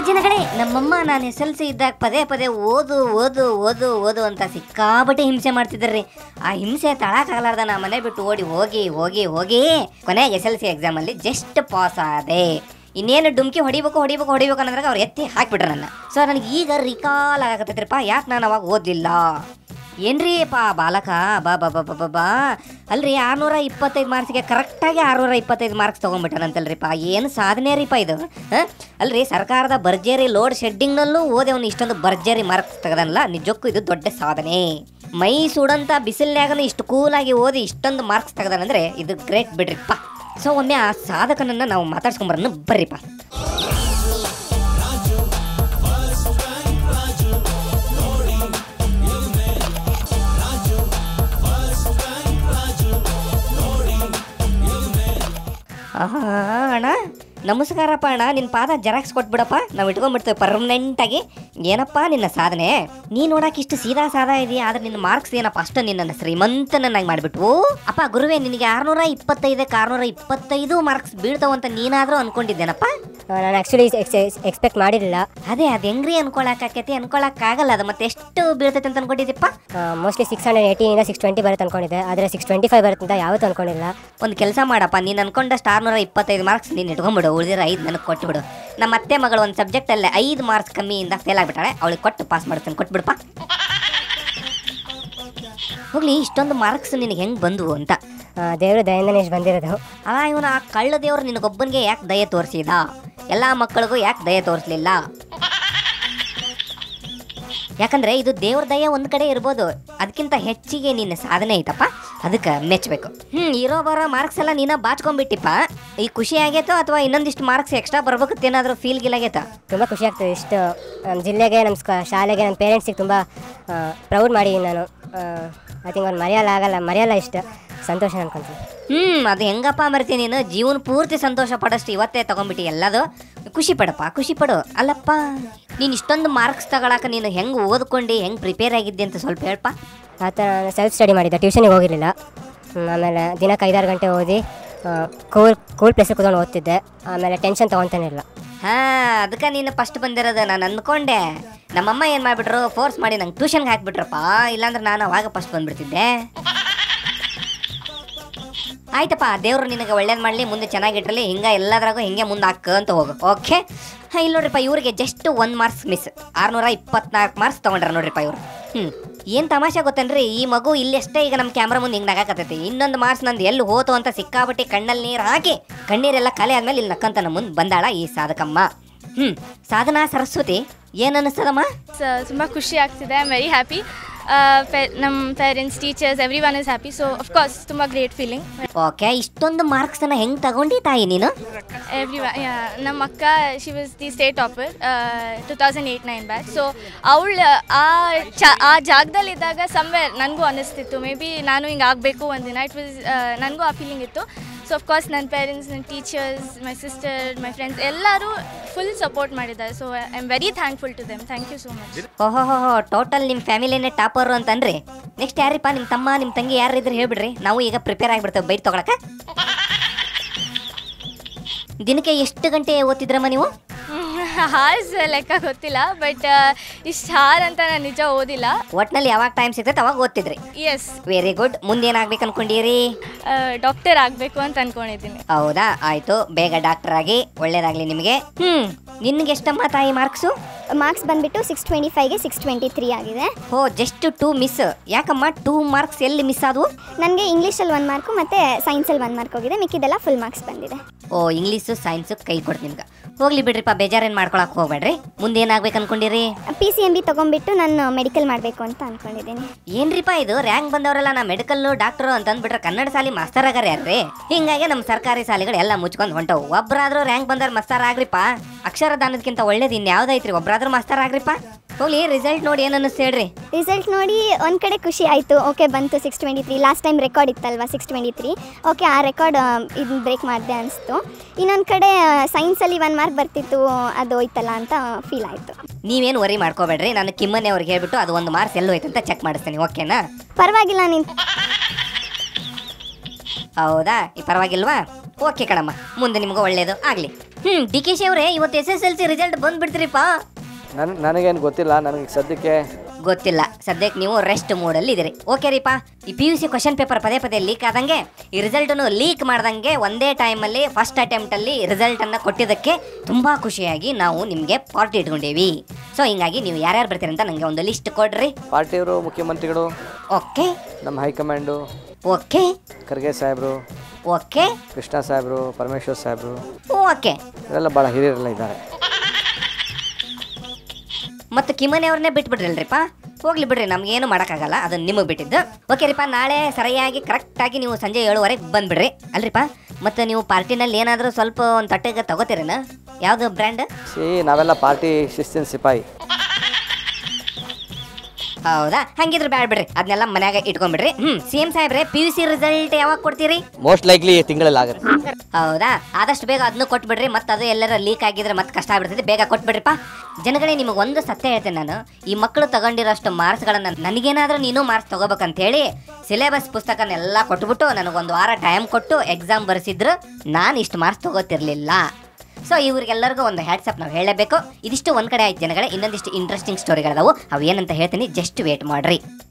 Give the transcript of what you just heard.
ಜನಗಳೇ ನಮ್ಮಮ್ಮ ನಾನು S L C ಇದ್ದಾಗ ಪದೇ ಪದೇ ಓದು ಓದು ಓದು ಓದು ಅಂತ ಸಿಕ್ಕಾಪಟ್ಟೆ ಹಿಂಸೆ ಮಾಡ್ತಿದ್ರಿ ಆ ಹಿಂಸೆ ತಳಕಾಗಲಾರ್ದ ನಾ ಮನೆ ಬಿಟ್ಟು ಓಡಿ ಹೋಗಿ ಹೋಗಿ ಹೋಗಿ ಕೊನೆಗೆ ಎಸ್ ಎಲ್ ಸಿ ಎಕ್ಸಾಮಲ್ಲಿ ಜಸ್ಟ್ ಪಾಸ್ ಆದೆ ಇನ್ನೇನು ಡುಮ್ಕಿ ಹೊಡಿಬೇಕು ಹೊಡಿಬೇಕು ಹೊಡಿಬೇಕು ಅನ್ನೋದ್ರಾಗ ಅವ್ರು ಎತ್ತಿ ಹಾಕ್ಬಿಟ್ರು ನನ್ನ ಸೊ ನನಗೆ ಈಗ ರಿಕಾಲ್ ಆಗತ್ತೈತ್ರಿಪ್ಪ ಯಾಕೆ ನಾನು ಅವಾಗ ಓದಲಿಲ್ಲ ಏನ್ರಿ ಪಾ ಬಾಲಕ ಬಾ ಬಾ ಬಾ ಬಾ ಬಾ ಬಾ ಅಲ್ರಿ ಆರ್ನೂರ ಇಪ್ಪತ್ತೈದು ಮಾರ್ಕ್ಸ್ಗೆ ಕರೆಕ್ಟಾಗಿ ಆರ್ನೂರ ಇಪ್ಪತ್ತೈದು ಮಾರ್ಕ್ಸ್ ತೊಗೊಂಬಿಟ್ಟನಂತಲ್ರಿಪ್ಪ ಏನು ಸಾಧನೆ ರೀಪ ಇದು ಹ? ಅಲ್ರಿ ಸರ್ಕಾರದ ಭರ್ಜರಿ ಲೋಡ್ ಶೆಡ್ಡಿಂಗ್ನಲ್ಲೂ ಓದಿ ಅವನು ಇಷ್ಟೊಂದು ಭರ್ಜರಿ ಮಾರ್ಕ್ಸ್ ತೆಗೆದನಲ್ಲ ನಿಜಕ್ಕೂ ಇದು ದೊಡ್ಡ ಸಾಧನೆ ಮೈ ಸುಡಂತ ಬಿಸಿಲ್ನ್ಯಾಗನು ಇಷ್ಟು ಕೂಲಾಗಿ ಓದಿ ಇಷ್ಟೊಂದು ಮಾರ್ಕ್ಸ್ ತೆಗೆದಾನಂದ್ರೆ ಇದು ಗ್ರೇಟ್ ಬಿಡ್ರಿಪ್ಪ ಸೊ ಒಮ್ಮೆ ಆ ಸಾಧಕನನ್ನ ನಾವು ಮಾತಾಡ್ಸ್ಕೊಂಬರನ್ನು ಬರ್ರಿಪ್ಪ ಆಹಾ, ಅಣ್ಣ ನಮಸ್ಕಾರಪ್ಪ ಅಣ್ಣ ನಿನ್ನ ಪಾದ ಜೆರಾಕ್ಸ್ ಕೊಟ್ಬಿಡಪ್ಪ ನಾವು ಇಟ್ಕೊಂಡ್ಬಿಡ್ತೇವೆ ಪರ್ಮನೆಂಟಾಗಿ ಏನಪ್ಪ ನಿನ್ನ ಸಾಧನೆ ನೀ ನೋಡಕ್ಕೆ ಇಷ್ಟು ಸೀದಾ ಸಾದಾ ಇದೆಯಾ ಆದ್ರೆ ನಿನ್ನ ಮಾರ್ಕ್ಸ್ ಏನಪ್ಪ ಅಷ್ಟು ನಿನ್ನನ್ನು ಶ್ರೀಮಂತನನ್ನಾಗಿ ಮಾಡಿಬಿಟ್ವು ಅಪ್ಪ ಗುರುವೇ ನಿನಗೆ ಆರ್ನೂರ ಇಪ್ಪತ್ತೈದಕ್ಕೆ ಆರ್ನೂರ ಇಪ್ಪತ್ತೈದು ಮಾರ್ಕ್ಸ್ ಬೀಳ್ತಾವಂತ ನೀನಾದರೂ ಅನ್ಕೊಂಡಿದ್ದೇನಪ್ಪ ನಾನು ಆ್ಯಕ್ಚುಲಿ ಎಕ್ಸ್ಪೆಕ್ಟ್ ಮಾಡಿರಲಿಲ್ಲ ಅದೇ ಅದು ಹೆಂಗ್ರಿ ಅನ್ಕೊಳಕ್ಕಾಕೈತಿ ಅನ್ಕೊಳಕ್ಕಾಗಲ್ಲ ಅದು ಮತ್ತೆ ಎಷ್ಟು ಬೀಳ್ತೈತೆ ಅಂತ ಅನ್ಕೊಂಡಿದ್ದಪ್ಪ ಮೋಸ್ಟ್ಲಿ ಸಿಕ್ಸ್ ಹಂಡ್ರೆಡ್ ಏಯ್ಟಿಯಿಂದ ಸಿಕ್ಸ್ ಟ್ವೆಂಟಿ ಬರುತ್ತೆ ಅನ್ಕೊಂಡಿದ್ದೆ ಆದರೆ ಸಿಕ್ಸ್ ಟ್ವೆಂಟಿ ಫೈವ್ ಬರುತ್ತೆ ಅಂತ ಯಾವತ್ತೂ ಅನ್ಕೊಂಡಿಲ್ಲ ಒಂದು ಕೆಲಸ ಮಾಡಪ್ಪ ನೀನು ಅನ್ಕೊಂಡಷ್ಟು ಆರ್ನೂರ ಇಪ್ಪತ್ತೈದು ಮಾರ್ಕ್ಸ್ ನೀನು ಇಟ್ಕೊಂಡ್ಬಿಡು ಉಳಿದಿರೋ ಐದು ನನಗೆ ಕೊಟ್ಬಿಡು ನಮ್ಮ ಅತ್ತೆ ಮಗಳು ಒಂದು ಸಬ್ಜೆಕ್ಟಲ್ಲೇ ಐದು ಮಾರ್ಕ್ಸ್ ಕಮ್ಮಿಯಿಂದ ಫೇಲ್ ಆಗಿಬಿಟ್ಟಾಳೆ ಅವಳಿಗೆ ಕೊಟ್ಟು ಪಾಸ್ ಮಾಡ್ತೀನಿ ಕೊಟ್ಬಿಡಪ್ಪ ಹೋಗ್ಲಿ ಇಷ್ಟೊಂದು ಮಾರ್ಕ್ಸ್ ನಿನಗೆ ಹೆಂಗೆ ಬಂದವು ಅಂತ ದೇವರು ದಯಿಂದ ಇಷ್ಟು ಬಂದಿರೋದು ಅಲ್ಲ ಇವನು ಆ ಕಳ್ಳ ದೇವ್ರು ನಿನಗೊಬ್ಬನಿಗೆ ಯಾಕೆ ದಯೆ ತೋರಿಸಿದ ಎಲ್ಲ ಮಕ್ಕಳಿಗೂ ಯಾಕೆ ದಯೆ ತೋರಿಸ್ಲಿಲ್ಲ ಯಾಕಂದ್ರೆ ಇದು ದೇವ್ರ ದಯ ಒಂದ್ ಕಡೆ ಇರ್ಬೋದು ಅದಕ್ಕಿಂತ ಹೆಚ್ಚಿಗೆ ನಿನ್ನ ಸಾಧನೆ ಐತಪ್ಪ ಅದಕ್ಕೆ ಮೆಚ್ಚಬೇಕು ಹ್ಮ್ ಇರೋ ಬರೋ ಮಾರ್ಕ್ಸ್ ಎಲ್ಲ ನೀನ ಬಾಚ್ಕೊಂಡ್ಬಿಟ್ಟಿಪ್ಪ ಈ ಖುಷಿ ಆಗೈತೋ ಅಥವಾ ಇನ್ನೊಂದಿಷ್ಟು ಮಾರ್ಕ್ಸ್ ಎಕ್ಸ್ಟ್ರಾ ಬರ್ಬೇಕಂತ ಏನಾದರೂ ಫೀಲ್ ಗಿಲ್ ಆಗೈತಾ ತುಂಬ ಖುಷಿ ಆಗ್ತದೆ ಇಷ್ಟು ನಮ್ಮ ಜಿಲ್ಲೆಗೆ ನಮ್ಮ ಸ್ಕ ಶಾಲೆಗೆ ನನ್ನ ಪೇರೆಂಟ್ಸಿಗೆ ತುಂಬ ಪ್ರೌಡ್ ಮಾಡಿದ್ದೀನಿ ನಾನು ಐ ಥಿಂಕ್ ಅವ್ರು ಮರೆಯಲ್ಲ ಆಗಲ್ಲ ಮರೆಯಲ್ಲ ಇಷ್ಟು ಸಂತೋಷ ಅನ್ಕೊಂತೀನಿ ಹ್ಮ್ ಅದು ಹೆಂಗಪ್ಪ ಮರ್ತೀನಿ ನೀನು ಜೀವನ ಪೂರ್ತಿ ಸಂತೋಷ ಪಡಷ್ಟು ಇವತ್ತೇ ತಗೊಂಡ್ಬಿಟ್ಟು ಎಲ್ಲದು ಖುಷಿ ಪಡಪ್ಪ ಖುಷಿ ಪಡು ಅಲ್ಲಪ್ಪ ನೀನು ಇಷ್ಟೊಂದು ಮಾರ್ಕ್ಸ್ ತಗೊಳಕ ನೀನು ಹೆಂಗೆ ಓದ್ಕೊಂಡು ಹೆಂಗೆ ಪ್ರಿಪೇರ್ ಆಗಿದ್ದೆ ಅಂತ ಸ್ವಲ್ಪ ಹೇಳ್ಪ ಆ ಥರ ನಾನು ಸೆಲ್ಫ್ ಸ್ಟಡಿ ಮಾಡಿದ್ದೆ ಟ್ಯೂಷನಿಗೆ ಹೋಗಿರಲಿಲ್ಲ ಆಮೇಲೆ ದಿನಕ್ಕೆ ಐದಾರು ಗಂಟೆ ಓದಿ ಕೂಲ್ ಕೂಲ್ ಪ್ಲೇಸಿಗೆ ಕೂತ್ಕೊಂಡು ಓದ್ತಿದ್ದೆ ಆಮೇಲೆ ಟೆನ್ಷನ್ ತೊಗೊತಾನೆ ಇಲ್ಲ ಹಾ ಅದಕ್ಕೆ ನೀನು ಫಸ್ಟ್ ಬಂದಿರೋದು ನಾನು ಅಂದ್ಕೊಂಡೆ ನಮ್ಮಮ್ಮ ಏನು ಮಾಡಿಬಿಟ್ರು ಫೋರ್ಸ್ ಮಾಡಿ ನಂಗೆ ಟ್ಯೂಷನ್ಗೆ ಹಾಕ್ಬಿಟ್ರಪ್ಪ ಇಲ್ಲಾಂದ್ರೆ ನಾನು ಅವಾಗ ಫಸ್ಟ್ ಬಂದ್ಬಿಡ್ತಿದ್ದೆ ಆಯ್ತಪ್ಪ ದೇವ್ರು ನಿನಗೆ ಒಳ್ಳೇದು ಮಾಡಲಿ ಮುಂದೆ ಚೆನ್ನಾಗಿಟ್ರಲಿ ಹಿಂಗೆ ಎಲ್ಲದ್ರಾಗೂ ಹಿಂಗೆ ಮುಂದೆ ಹಾಕ ಅಂತ ಹೋಗು ಓಕೆ ಹಾಂ ಇಲ್ಲಿ ನೋಡ್ರಿಪ್ಪ ಇವ್ರಿಗೆ ಜಸ್ಟ್ ಒಂದು ಮಾರ್ಕ್ಸ್ ಮಿಸ್ ಆರ್ನೂರ ಇಪ್ಪತ್ನಾಲ್ಕು ಮಾರ್ಕ್ಸ್ ತೊಗೊಂಡ್ರ ನೋಡ್ರಿಪ್ಪ ಇವರು ಹ್ಞೂ ಏನು ತಮಾಷೆ ಗೊತ್ತೇನ್ರಿ ಈ ಮಗು ಇಲ್ಲಷ್ಟೇ ಈಗ ನಮ್ಮ ಕ್ಯಾಮ್ರಾ ಮುಂದೆ ಹಿಂಗೆ ನಗಾಕತ್ತೈತಿ ಇನ್ನೊಂದು ಮಾರ್ಕ್ಸ್ ನಂದು ಎಲ್ಲಿ ಹೋತು ಅಂತ ಸಿಕ್ಕಾಪಟ್ಟಿ ಕಣ್ಣಲ್ಲಿ ನೀರು ಹಾಕಿ ಕಣ್ಣೀರೆಲ್ಲ ಖಾಲಿ ಆದ್ಮೇಲೆ ಇಲ್ಲಿ ನಕ್ಕಂತ ನಮ್ಮ ಮುಂದೆ ಬಂದಾಳ ಈ ಸಾಧಕಮ್ಮ ಹ್ಞೂ ಸಾಧನಾ ಸರಸ್ವತಿ ಏನು ಅನ್ನಿಸ್ತದಮ್ಮ ತುಂಬ ಖುಷಿ ಆಗ್ತಿದೆ ಐ ಆಮ್ ವೆರಿ ಹ್ಯಾಪಿ ನಮ್ಮ parents teachers every one is happy so of course ತುಂಬ ಗ್ರೇಟ್ ಫೀಲಿಂಗ್ ಓಕೆ ಇಷ್ಟೊಂದು ಮಾರ್ಕ್ಸನ್ನು ಹೆಂಗೆ ತಗೊಂಡಿ ತಾಯಿ ನೀನು ಎವ್ರಿ ನಮ್ಮ ಅಕ್ಕ she was the state topper two thousand eight nine batch so ಅವಳು ಆ ಚ ಆ ಜಾಗದಲ್ಲಿದ್ದಾಗ ಸಮ್ವೇರ್ ನನಗೂ ಅನ್ನಿಸ್ತಿತ್ತು ಮೇ ಬಿ ನಾನು ಹಿಂಗೆ ಆಗಬೇಕು ಒಂದಿನ ಇಟ್ ವಾಸ್ ನನಗೂ ಆ ಫೀಲಿಂಗ್ ಇತ್ತು ಸೊ ಅಫ್ಕೋರ್ಸ್ ನನ್ನ ಪೇರೆಂಟ್ಸ್ ನನ್ನ teachers my sister my friends ಎಲ್ಲರೂ ಫುಲ್ ಸಪೋರ್ಟ್ ಮಾಡಿದ್ದಾರೆ so I am very thankful to them thank you so much ಓಹೋ ಹೋ ಟೋಟಲ್ ನಿಮ್ಮ ಫ್ಯಾಮಿಲಿನೇ ಟಾಪರು ಅಂತನ್ರಿ ನೆಕ್ಸ್ಟ್ ಯಾರಿಪ್ಪ ನಿಮ್ಮ ತಮ್ಮ ನಿಮ್ಮ ತಂಗಿ ಯಾರು ಇದ್ರೆ ಹೇಳ್ಬಿಡ್ರಿ ನಾವು ಈಗ ಪ್ರಿಪೇರ್ ಆಗಿಬಿಡ್ತೇವೆ ಬೈಟ್ ತೊಗೊಳಕ ದಿನಕ್ಕೆ ಎಷ್ಟು ಗಂಟೆ ಓದ್ತಿದ್ರಮ್ಮ ನೀವು ಹಾರ್ಸ್ ಲೆಕ್ಕ ಗೊತ್ತಿಲ್ಲ ಬಟ್ ಇಷ್ಟು ಹಾರ್ ಅಂತ ನಾನು ನಿಜ ಓದಿಲ್ಲ ಒಟ್ನಲ್ಲಿ ಯಾವಾಗ ಟೈಮ್ ಸಿಗ್ತೈತೆ ಅವಾಗ ಓದ್ತಿದ್ರಿ ಎಸ್ ವೆರಿ ಗುಡ್ ಮುಂದೇನಾಗ್ಬೇಕು ಅನ್ಕೊಂಡಿರಿ ಡಾಕ್ಟರ್ ಆಗಬೇಕು ಅಂತ ಅನ್ಕೊಂಡಿದ್ದೀನಿ ಹೌದಾ ಆಯ್ತು ಬೇಗ ಡಾಕ್ಟರ್ ಆಗಿ ಒಳ್ಳೇದಾಗ್ಲಿ ನಿಮಗೆ ಹ್ಮ್ ನಿನ್ಗೆ ಎಷ್ಟಮ್ಮ ತಾಯಿ ಮಾರ್ಕ್ಸು ಮಾರ್ಕ್ಸ್ ಬಂದ್ಬಿಟ್ಟು ಸಿಕ್ಸ್ ಟ್ವೆಂಟಿ ಫೈವ್ಗೆ ಸಿಕ್ಸ್ ಟ್ವೆಂಟಿ ತ್ರೀ ಆಗಿದೆ ಓ ಜಸ್ಟ್ ಟೂ ಮಿಸ್ ಯಾಕಮ್ಮ ಟೂ ಮಾರ್ಕ್ಸ್ ಎಲ್ಲಿ ಮಿಸ್ ಆದವು ನನಗೆ ಇಂಗ್ಲೀಷಲ್ಲಿ ಒಂದು ಮಾರ್ಕು ಮತ್ತು ಸೈನ್ಸಲ್ಲಿ ಒಂದು ಮಾರ್ಕ್ ಹೋಗಿದೆ ಮಿಕ್ಕಿದೆಲ್ಲ ಫುಲ್ ಮಾರ್ಕ್ಸ್ ಬಂದಿದೆ ಓ ಇಂಗ್ಲೀಷು ಸೈನ್ಸು ಕೈ ಕೊಡ್ತು ನಿಮ್ಗೆ ಹೋಗ್ಲಿ ಬಿಡ್ರಿಪ್ಪ ಬೇಜಾರೇನು ಮಾಡ್ಕೊಳಕ್ ಹೋಗ್ಬೇಡ್ರಿ ಮುಂದೆ ಏನಾಗ್ಬೇಕು ಅನ್ಕೊಂಡಿರಿ ಪಿ ಸಿ ಎಮ್ ಬಿ ತೊಗೊಂಡ್ಬಿಟ್ಟು ನಾನು ಮೆಡಿಕಲ್ ಮಾಡಬೇಕು ಅಂತ ಅಂದ್ಕೊಂಡಿದ್ದೀನಿ ಏನ್ರಿಪ್ಪ ಇದು ರ್ಯಾಂಕ್ ಬಂದವರೆಲ್ಲ ನಾ ಮೆಡಿಕಲ್ಲು ಡಾಕ್ಟರು ಅಂತ ಅಂದ್ಬಿಟ್ರೆ ಕನ್ನಡ ಶಾಲೆ ಮಾಸ್ತರ್ ಆಗಾರ ಯಾರ್ರಿ ಹಿಂಗಾಗಿ ನಮ್ಮ ಸರ್ಕಾರಿ ಶಾಲೆಗಳು ಎಲ್ಲ ಮುಚ್ಕೊಂಡು ಹೊಂಟವು ಒಬ್ರಾದ್ರೂ ರ್ಯಾಂಕ್ ಬಂದವ್ರು ಮಾಸ್ತರ್ ಆಗ್ರಿಪ್ಪ ಅಕ್ಷರ ದಾನದಕ್ಕಿಂತ ಒಳ್ಳೇದು ಇನ್ಯಾವ್ದೈತ್ರಿ ಒಬ್ರಾದ್ರೂ ಮಾಸ್ತರ್ ಆಗ್ರಿಪ್ಪ ಹೋಗ್ಲಿ ರಿಸಲ್ಟ್ ನೋಡಿ ಏನು ಅನ್ನಿಸ್ತು ಹೇಳ್ರಿ ರಿಸಲ್ಟ್ ನೋಡಿ ಒಂದು ಕಡೆ ಖುಷಿ ಆಯಿತು ಓಕೆ ಬಂತು six twenty three last time record ಇತ್ತಲ್ವಾ ಸಿಕ್ಸ್ ಟ್ವೆಂಟಿ ತ್ರೀ ಓಕೆ ಆ ರೆಕಾರ್ಡ್ ಇದನ್ನ ಬ್ರೇಕ್ ಮಾಡಿದೆ ಅನಿಸ್ತು ಇನ್ನೊಂದು ಕಡೆ ಸೈನ್ಸಲ್ಲಿ ಒನ್ ಮಾರ್ಕ್ ಬರ್ತಿತ್ತು ಅದು ಹೋಯ್ತಲ್ಲ ಅಂತ ಫೀಲ್ ಆಯಿತು ನೀವೇನು ವರಿ ಮಾಡ್ಕೋಬೇಡ್ರಿ ನಾನು ಕಿಮ್ಮನೆ ಅವ್ರಿಗೆ ಹೇಳ್ಬಿಟ್ಟು ಅದು ಒಂದು ಮಾರ್ಕ್ಸ್ ಎಲ್ಲೋ ಐತೆ ಅಂತ ಚೆಕ್ ಮಾಡಿಸ್ತೀನಿ ಓಕೆನಾ ಪರವಾಗಿಲ್ಲ ನೀನು ಹೌದಾ ಈ ಪರವಾಗಿಲ್ವಾ ಓಕೆ ಕಣಮ್ಮ ಮುಂದೆ ನಿಮ್ಗೆ ಒಳ್ಳೇದು ಆಗಲಿ ಹ್ಞೂ ಡಿ ಕೆ ಶಿ ಅವರೇ ಇವತ್ತು S S L C result ಬಂದ್ಬಿಡ್ತೀರಿಪ್ಪ ನನ್ ನನಗೇನು ಗೊತ್ತಿಲ್ಲ ನನಗೆ ಸದ್ಯಕ್ಕೆ ಗೊತ್ತಿಲ್ಲ ಸದ್ಯಕ್ಕೆ ನೀವು ರೆಸ್ಟ್ ಮೂಡಲ್ಲಿ ಇದ್ದೀರಿ ಓಕೆ ರೀಪಾ ಈ P U C question paper ಪದೇ ಪದೇ ಲೀಕ್ ಆದಂಗೆ ಈ ರಿಸಲ್ಟನ್ನು ಲೀಕ್ ಮಾಡ್ದಂಗೆ ಒಂದೇ ಟೈಮಲ್ಲಿ ಫಸ್ಟ್ ಅಟೆಂಪ್ಟಲ್ಲಿ ರಿಸಲ್ಟನ್ನು ಕೊಟ್ಟಿದ್ದಕ್ಕೆ ತುಂಬ ಖುಷಿಯಾಗಿ ನಾವು ನಿಮಗೆ ಪಾರ್ಟಿ ಇಟ್ಕೊಂಡೀವಿ ಸೊ ಹಿಂಗಾಗಿ ನೀವು ಯಾರ್ಯಾರು ಬರ್ತೀರಿ ಅಂತ ನನಗೆ ಒಂದು ಲಿಸ್ಟ್ ಕೊಡ್ರಿ ಪಾರ್ಟಿಯವರು ಮುಖ್ಯಮಂತ್ರಿಗಳು ಓಕೆ ನಮ್ಮ ಹೈಕಮಾಂಡು ಓಕೆ ಖರ್ಗೆ ಸಾಹೇಬರು ಓಕೆ ಕೃಷ್ಣ ಸಾಹೇಬರು ಪರಮೇಶ್ವರ್ ಸಾಹೇಬರು ಓಕೆ ಇವರೆಲ್ಲ ಭಾಳ ಹಿರಿಯರೆಲ್ಲ ಇದ್ದಾರೆ ಮತ್ತು ಕಿಮನೆ ಅವ್ರನ್ನೇ ಬಿಟ್ಬಿಡ್ರಲ್ರಿಪ್ಪ ಹೋಗ್ಲಿ ಬಿಡ್ರಿ ನಮ್ಗೇನು ಮಾಡೋಕ್ಕಾಗಲ್ಲ ಅದನ್ನ ನಿಮಗೆ ಬಿಟ್ಟಿದ್ದು ಓಕೆ ರೀಪಾ ನಾಳೆ ಸರಿಯಾಗಿ ಕರೆಕ್ಟಾಗಿ ನೀವು ಸಂಜೆ ಏಳುವರೆಗೆ ಬಂದ್ಬಿಡ್ರಿ ಅಲ್ರಿಪ್ಪ ಮತ್ತು ನೀವು ಪಾರ್ಟಿನಲ್ಲಿ ಏನಾದರೂ ಸ್ವಲ್ಪ ಒಂದು ತಟ್ಟೆಗೆ ತಗೋತೀರೇನ ಯಾವುದು ಬ್ರ್ಯಾಂಡ್ ಸಿ ನಾವೆಲ್ಲ ಪಾರ್ಟಿ ಶಿಸ್ತಿನ ಸಿಪಾಯಿ ಹೌದಾ ಹಂಗಿದ್ರೆ ಬ್ಯಾಡ ಬಿಡ್ರಿ ಅದನ್ನೆಲ್ಲ ಮನ್ಯಾಗ ಇಟ್ಕೊಂಡ್ಬಿಡ್ರಿ ಹ್ಞೂ ಸಿ ಎಂ ಸಾಹೇಬ್ರೆ ಪಿ ಯು ಸಿ ರಿಸಲ್ಟ್ ಯಾವಾಗ ಕೊಡ್ತೀರಿ ಮೋಸ್ಟ್ ಲೈಕ್ಲಿ ತಿಂಗಳಲ್ಲಿ ಆಗುತ್ತೆ ಹೌದಾ ಆದಷ್ಟು ಬೇಗ ಅದನ್ನು ಕೊಟ್ಬಿಡ್ರಿ ಮತ್ತೆ ಅದು ಎಲ್ಲರ ಲೀಕ್ ಆಗಿದ್ರೆ ಮತ್ತೆ ಕಷ್ಟ ಆಗ್ಬಿಡ್ತದೆ ಬೇಗ ಕೊಟ್ಬಿಡ್ರಿಪ್ಪ ಜನಗಳೇ ನಿಮಗೆ ಒಂದು ಸತ್ಯ ಹೇಳ್ತೇನೆ ನಾನು ಈ ಮಕ್ಕಳು ತಗೊಂಡಿರೋಷ್ಟು ಮಾರ್ಕ್ಸ್ಗಳನ್ನು ನನಗೇನಾದ್ರೂ ನೀನು ಮಾರ್ಕ್ಸ್ ತಗೋಬೇಕಂತ ಹೇಳಿ ಸಿಲೆಬಸ್ ಪುಸ್ತಕನೆಲ್ಲ ಕೊಟ್ಬಿಟ್ಟು ನನಗೊಂದು ವಾರ ಟೈಮ್ ಕೊಟ್ಟು ಎಕ್ಸಾಮ್ ಬರೆಸಿದ್ರು ನಾನು ಇಷ್ಟು ಮಾರ್ಕ್ಸ್ ತಗೋತಿರ್ಲಿಲ್ಲ ಸೊ ಇವ್ರಿಗೆಲ್ಲರಿಗೂ ಒಂದು ಹ್ಯಾಟ್ಸಪ್ ನಾವು ಹೇಳಬೇಕು ಇದಿಷ್ಟು ಒಂದು ಕಡೆ ಆಯ್ತು ಜನಗಳೇ ಇನ್ನೊಂದಿಷ್ಟು ಇಂಟ್ರೆಸ್ಟಿಂಗ್ ಸ್ಟೋರಿಗಳದಾವು ಅವು ಏನಂತ ಹೇಳ್ತೀನಿ ಜಸ್ಟ್ ವೇಟ್ ಮಾಡ್ರಿ